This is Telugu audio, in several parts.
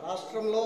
రాష్ట్రంలో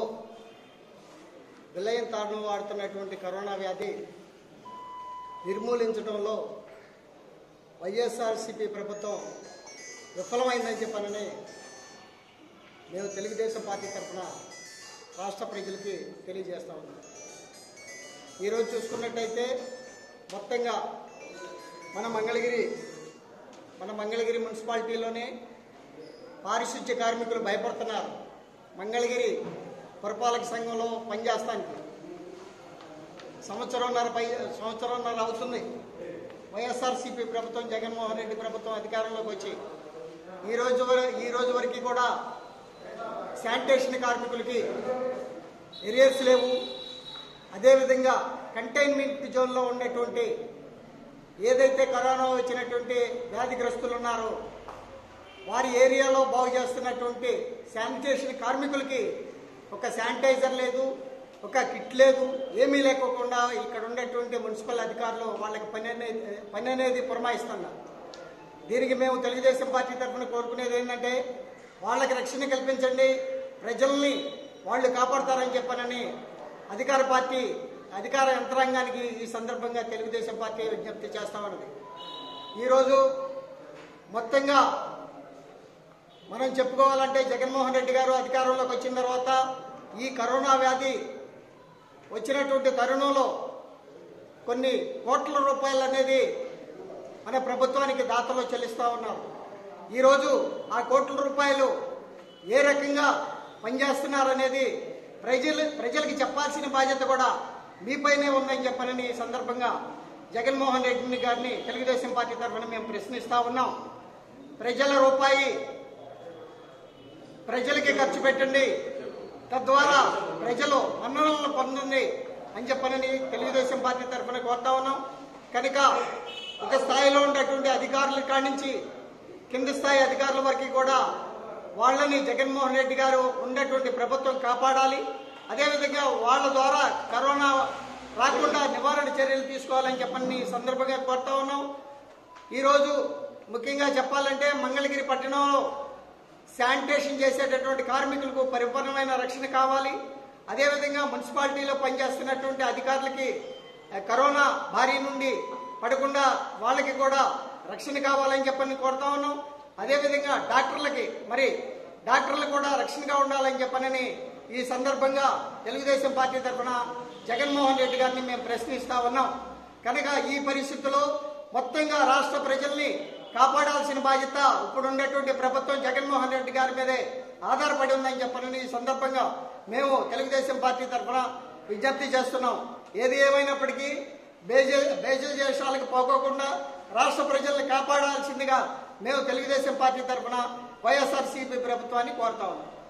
విలయం తాడును వాడుతున్నటువంటి కరోనా వ్యాధి నిర్మూలించడంలో వైఎస్ఆర్సీపీ ప్రభుత్వం విఫలమైందని చెప్పనని మేము తెలుగుదేశం పార్టీ తరఫున రాష్ట్ర ప్రజలకి తెలియజేస్తా ఉన్నాం ఈరోజు చూసుకున్నట్టయితే మొత్తంగా మన మంగళగిరి మన మంగళగిరి మున్సిపాలిటీలోనే పారిశుద్ధ్య కార్మికులు భయపడుతున్నారు మంగళగిరి పురపాలక సంఘంలో పనిచేస్తానికి సంవత్సరంన్నర పై సంవత్సరంన్నర అవుతుంది వైఎస్ఆర్సీపీ ప్రభుత్వం జగన్మోహన్ రెడ్డి ప్రభుత్వం అధికారంలోకి వచ్చి ఈ రోజు వర ఈ రోజు వరకు కూడా శానిటేషన్ కార్మికులకి ఎరియర్స్ లేవు అదేవిధంగా కంటైన్మెంట్ జోన్లో ఉండేటువంటి ఏదైతే కరోనా వచ్చినటువంటి వ్యాధిగ్రస్తులు ఉన్నారో వారి ఏరియాలో బాగు చేస్తున్నటువంటి శానిటేషన్ కార్మికులకి ఒక శానిటైజర్ లేదు ఒక కిట్ లేదు ఏమీ లేకోకుండా ఇక్కడ ఉండేటువంటి మున్సిపల్ అధికారులు వాళ్ళకి పని అనేది పని అనేది పురమాయిస్తున్నారు దీనికి మేము తెలుగుదేశం పార్టీ తరఫున కోరుకునేది ఏంటంటే వాళ్ళకి రక్షణ కల్పించండి ప్రజల్ని వాళ్ళు కాపాడతారని చెప్పనని అధికార పార్టీ అధికార యంత్రాంగానికి ఈ సందర్భంగా తెలుగుదేశం పార్టీ విజ్ఞప్తి చేస్తామన్నది ఈరోజు మొత్తంగా మనం చెప్పుకోవాలంటే జగన్మోహన్ రెడ్డి గారు అధికారంలోకి వచ్చిన తర్వాత ఈ కరోనా వ్యాధి వచ్చినటువంటి తరుణంలో కొన్ని కోట్ల రూపాయలు అనేది మన ప్రభుత్వానికి దాతలు చెల్లిస్తూ ఉన్నారు ఈరోజు ఆ కోట్ల రూపాయలు ఏ రకంగా పనిచేస్తున్నారనేది ప్రజలు ప్రజలకి చెప్పాల్సిన బాధ్యత కూడా మీపైనే ఉందని చెప్పనని ఈ సందర్భంగా జగన్మోహన్ రెడ్డి గారిని తెలుగుదేశం పార్టీ తరఫున మేము ప్రశ్నిస్తా ఉన్నాం ప్రజల రూపాయి ప్రజలకి ఖర్చు పెట్టండి తద్వారా ప్రజలు మన్ననలను పొందండి అని చెప్పనని తెలుగుదేశం పార్టీ తరఫున కోరుతా ఉన్నాం కనుక ఒక స్థాయిలో ఉండేటువంటి అధికారుల కాడి నుంచి కింద స్థాయి అధికారుల వరకు కూడా వాళ్ళని జగన్మోహన్ రెడ్డి గారు ఉండేటువంటి ప్రభుత్వం కాపాడాలి అదేవిధంగా వాళ్ళ ద్వారా కరోనా రాకుండా నివారణ చర్యలు తీసుకోవాలని చెప్పని ఈ సందర్భంగా కోరుతా ఉన్నాం ఈరోజు ముఖ్యంగా చెప్పాలంటే మంగళగిరి పట్టణంలో శానిటేషన్ చేసేటటువంటి కార్మికులకు పరిపూర్ణమైన రక్షణ కావాలి అదేవిధంగా మున్సిపాలిటీలో పనిచేస్తున్నటువంటి అధికారులకి ఆ, కరోనా బారి నుండి పడకుండా వాళ్ళకి కూడా రక్షణ కావాలని చెప్పని కోరుతా ఉన్నాం అదేవిధంగా డాక్టర్లకి మరి డాక్టర్లు కూడా రక్షణగా ఉండాలని చెప్పనని ఈ సందర్భంగా తెలుగుదేశం పార్టీ తరఫున జగన్మోహన్ రెడ్డి గారిని మేము ప్రశ్నిస్తా ఉన్నాం కనుక ఈ పరిస్థితుల్లో మొత్తంగా రాష్ట్ర ప్రజల్ని కాపాడాల్సిన బాధ్యత ఇప్పుడు ఉండేటువంటి ప్రభుత్వం జగన్మోహన్ రెడ్డి గారి మీదే ఆధారపడి ఉందని చెప్పనని ఈ సందర్భంగా మేము తెలుగుదేశం పార్టీ తరఫున విజ్ఞప్తి చేస్తున్నాం ఏది ఏమైనప్పటికీ బేజ బేజ దేశాలకు పోకోకుండా రాష్ట్ర ప్రజల్ని కాపాడాల్సిందిగా మేము తెలుగుదేశం పార్టీ తరఫున వైఎస్ఆర్సీపీ ప్రభుత్వాన్ని కోరుతా ఉన్నాం